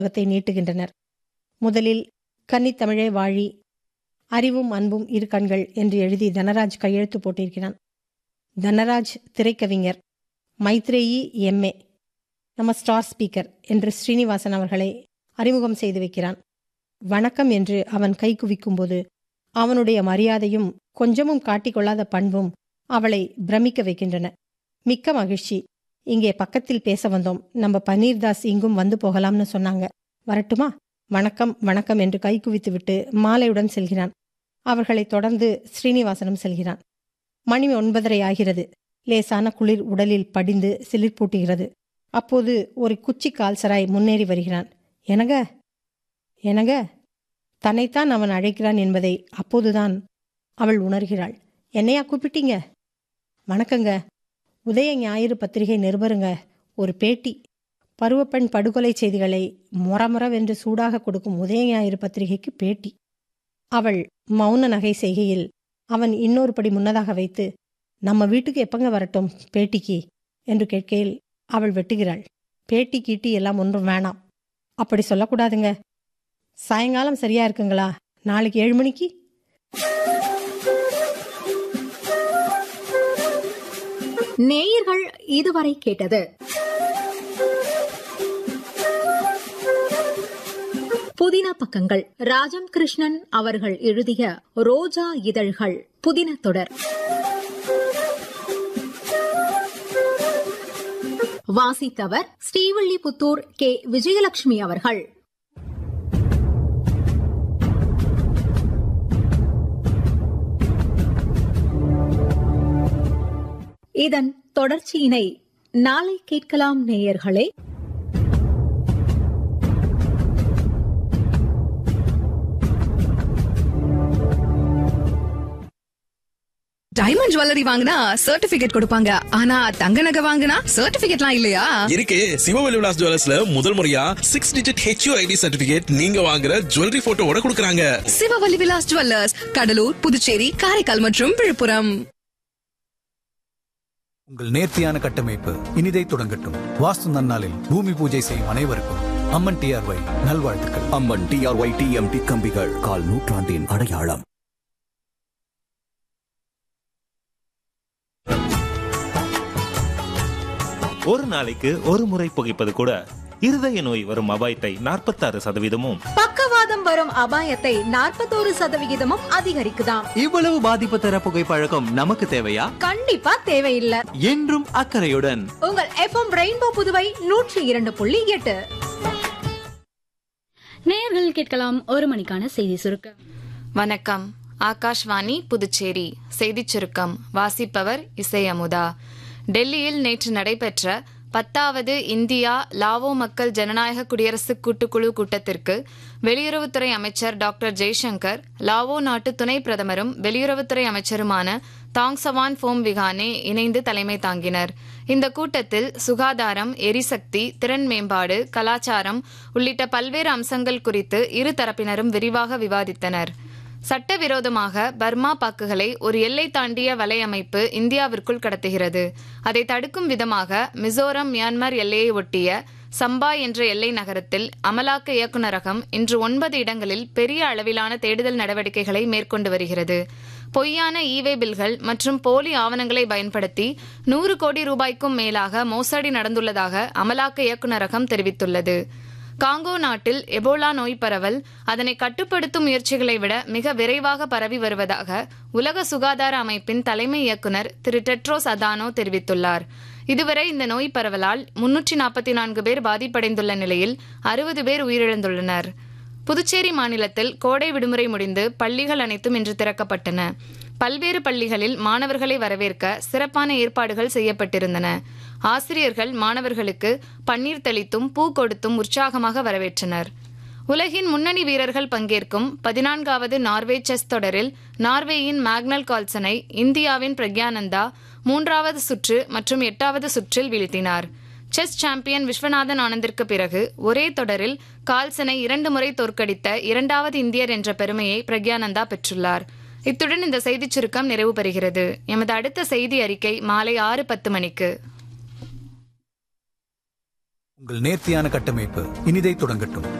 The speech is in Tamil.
புத்தகத்தை நீட்டுகின்றனர் முதலில் கன்னித்தமிழே வாழி அறிவும் அன்பும் இரு கண்கள் என்று எழுதி தனராஜ் கையெழுத்து போட்டிருக்கிறான் தனராஜ் திரைக்கவிஞர் மைத்ரேயி எம்ஏ நம்ம ஸ்டார் ஸ்பீக்கர் என்று ஸ்ரீனிவாசன் அவர்களை அறிமுகம் செய்து வைக்கிறான் வணக்கம் என்று அவன் கை குவிக்கும்போது அவனுடைய மரியாதையும் கொஞ்சமும் காட்டிக்கொள்ளாத பண்பும் அவளை பிரமிக்க வைக்கின்றன மிக்க மகிழ்ச்சி இங்கே பக்கத்தில் பேச வந்தோம் நம்ம பன்னீர்தாஸ் இங்கும் வந்து போகலாம்னு சொன்னாங்க வரட்டுமா வணக்கம் வணக்கம் என்று கை குவித்துவிட்டு மாலையுடன் செல்கிறான் அவர்களைத் தொடர்ந்து ஸ்ரீனிவாசனம் செல்கிறான் மணி ஒன்பதரை ஆகிறது லேசான குளிர் உடலில் படிந்து சிலிர்ப்பூட்டுகிறது அப்போது ஒரு குச்சி கால்சராய் முன்னேறி வருகிறான் எனங்க எனங்க தன்னைத்தான் அவன் அழைக்கிறான் என்பதை அப்போதுதான் அவள் உணர்கிறாள் என்னையா கூப்பிட்டீங்க வணக்கங்க உதய ஞாயிறு பத்திரிகை நிருபருங்க ஒரு பேட்டி பருவப்பெண் படுகொலை செய்திகளை மொரமொரவென்று சூடாக கொடுக்கும் உதய ஞாயிறு பத்திரிகைக்கு பேட்டி அவள் மௌன நகை செய்கையில் அவன் இன்னொரு படி முன்னதாக வைத்து நம்ம வீட்டுக்கு எப்பங்க வரட்டும் பேட்டிக்கு என்று கேட்கையில் அவள் வெட்டுகிறாள் பேட்டி கீட்டி எல்லாம் ஒன்றும் வேணாம் அப்படி சொல்லக்கூடாதுங்க சாயங்காலம் சரியா இருக்குங்களா நாளைக்கு ஏழு மணிக்கு நேயர்கள் இதுவரை கேட்டது புதின பக்கங்கள் ராஜம் கிருஷ்ணன் அவர்கள் எழுதிய ரோஜா இதழ்கள் புதின தொடர் வாசித்தவர் ஸ்ரீவில்லிபுத்தூர் கே விஜயலட்சுமி அவர்கள் இதன் தொடர்ச்சியினை நாளை கேட்கலாம் நேயர்களே டைமண்ட் ஜுவல்லரி வாங்கினா சர்டிபிகேட் கொடுப்பாங்க ஆனா தங்க நகை வாங்கினா சர்டிபிகேட்லாம் இல்லையா இருக்கு சிவவெளி விலாஸ் ஜுவல்லர்ஸ்ல முதல் முறையா six digit HU ID certificate நீங்க வாங்குற ஜுவல்லரி போட்டோவோட கொடுக்கறாங்க சிவவல்லி விலாஸ் ஜுவல்லர்ஸ் கடலூர் புதுச்சேரி காரைக்கால் மற்றும் விழுப்புரம் உங்கள் நேர்த்தியான கட்டமைப்பு இனிதை தொடங்கட்டும் வாஸ்து நன்னாளில் பூமி பூஜை செய்யும் அனைவருக்கும் அம்மன் டிஆர்ஒய் நல்வாழ்த்துக்கள் அம்மன் டிஆர்ஒய் டிஎம்டி கம்பிகள் கால் நூற்றாண்டின் அடையாளம் ஒரு நாளைக்கு ஒரு முறை புகைப்பது கூட இருதய நோய் வரும் அபாயத்தை நாற்பத்தாறு சதவீதமும் பக்கவாதம் வரும் அபாயத்தை நாற்பத்தோரு சதவிகிதமும் அதிகரிக்குதாம் இவ்வளவு பாதிப்பு தர புகைப்பழக்கம் நமக்கு தேவையா கண்டிப்பா தேவையில்லை என்றும் அக்கறையுடன் உங்கள் எஃப்எம் ரெயின்போ புதுவை நூற்றி இரண்டு புள்ளி எட்டு நேயர்கள் கேட்கலாம் ஒரு மணிக்கான செய்தி சுருக்கம் வணக்கம் ஆகாஷ்வாணி புதுச்சேரி செய்திச் சுருக்கம் வாசிப்பவர் இசை அமுதா டெல்லியில் நேற்று நடைபெற்ற பத்தாவது இந்தியா லாவோ மக்கள் ஜனநாயக குடியரசு கூட்டுக்குழு கூட்டத்திற்கு வெளியுறவுத்துறை அமைச்சர் டாக்டர் ஜெய்சங்கர் லாவோ நாட்டு துணை பிரதமரும் வெளியுறவுத்துறை அமைச்சருமான தாங்சவான் ஃபோம் விகானே இணைந்து தலைமை தாங்கினர் இந்த கூட்டத்தில் சுகாதாரம் எரிசக்தி திறன் மேம்பாடு கலாச்சாரம் உள்ளிட்ட பல்வேறு அம்சங்கள் குறித்து இரு தரப்பினரும் விரிவாக விவாதித்தனர் சட்டவிரோதமாக பர்மா பாக்குகளை ஒரு எல்லை தாண்டிய வலையமைப்பு இந்தியாவிற்குள் கடத்துகிறது அதை தடுக்கும் விதமாக மிசோரம் மியான்மர் எல்லையை ஒட்டிய சம்பா என்ற எல்லை நகரத்தில் அமலாக்க இயக்குநரகம் இன்று ஒன்பது இடங்களில் பெரிய அளவிலான தேடுதல் நடவடிக்கைகளை மேற்கொண்டு வருகிறது பொய்யான ஈவே பில்கள் மற்றும் போலி ஆவணங்களை பயன்படுத்தி நூறு கோடி ரூபாய்க்கும் மேலாக மோசடி நடந்துள்ளதாக அமலாக்க இயக்குநரகம் தெரிவித்துள்ளது காங்கோ நாட்டில் எபோலா நோய் பரவல் அதனை கட்டுப்படுத்தும் முயற்சிகளை விட மிக விரைவாக பரவி வருவதாக உலக சுகாதார அமைப்பின் தலைமை இயக்குநர் திரு டெட்ரோஸ் அதானோ தெரிவித்துள்ளார் இதுவரை இந்த நோய் பரவலால் முன்னூற்றி நாற்பத்தி நான்கு பேர் பாதிப்படைந்துள்ள நிலையில் அறுபது பேர் உயிரிழந்துள்ளனர் புதுச்சேரி மாநிலத்தில் கோடை விடுமுறை முடிந்து பள்ளிகள் அனைத்தும் இன்று திறக்கப்பட்டன பல்வேறு பள்ளிகளில் மாணவர்களை வரவேற்க சிறப்பான ஏற்பாடுகள் செய்யப்பட்டிருந்தன ஆசிரியர்கள் மாணவர்களுக்கு பன்னீர் தெளித்தும் பூ கொடுத்தும் உற்சாகமாக வரவேற்றனர் உலகின் முன்னணி வீரர்கள் பங்கேற்கும் பதினான்காவது நார்வே செஸ் தொடரில் நார்வேயின் மேக்னல் கால்சனை இந்தியாவின் பிரக்யானந்தா மூன்றாவது சுற்று மற்றும் எட்டாவது சுற்றில் வீழ்த்தினார் செஸ் சாம்பியன் விஸ்வநாதன் ஆனந்திற்கு பிறகு ஒரே தொடரில் கால்சனை இரண்டு முறை தோற்கடித்த இரண்டாவது இந்தியர் என்ற பெருமையை பிரக்யானந்தா பெற்றுள்ளார் இத்துடன் இந்த செய்திச் சுருக்கம் நிறைவு பெறுகிறது எமது அடுத்த செய்தி அறிக்கை மாலை ஆறு பத்து மணிக்கு உங்கள் நேர்த்தியான கட்டமைப்பு இனிதை தொடங்கட்டும்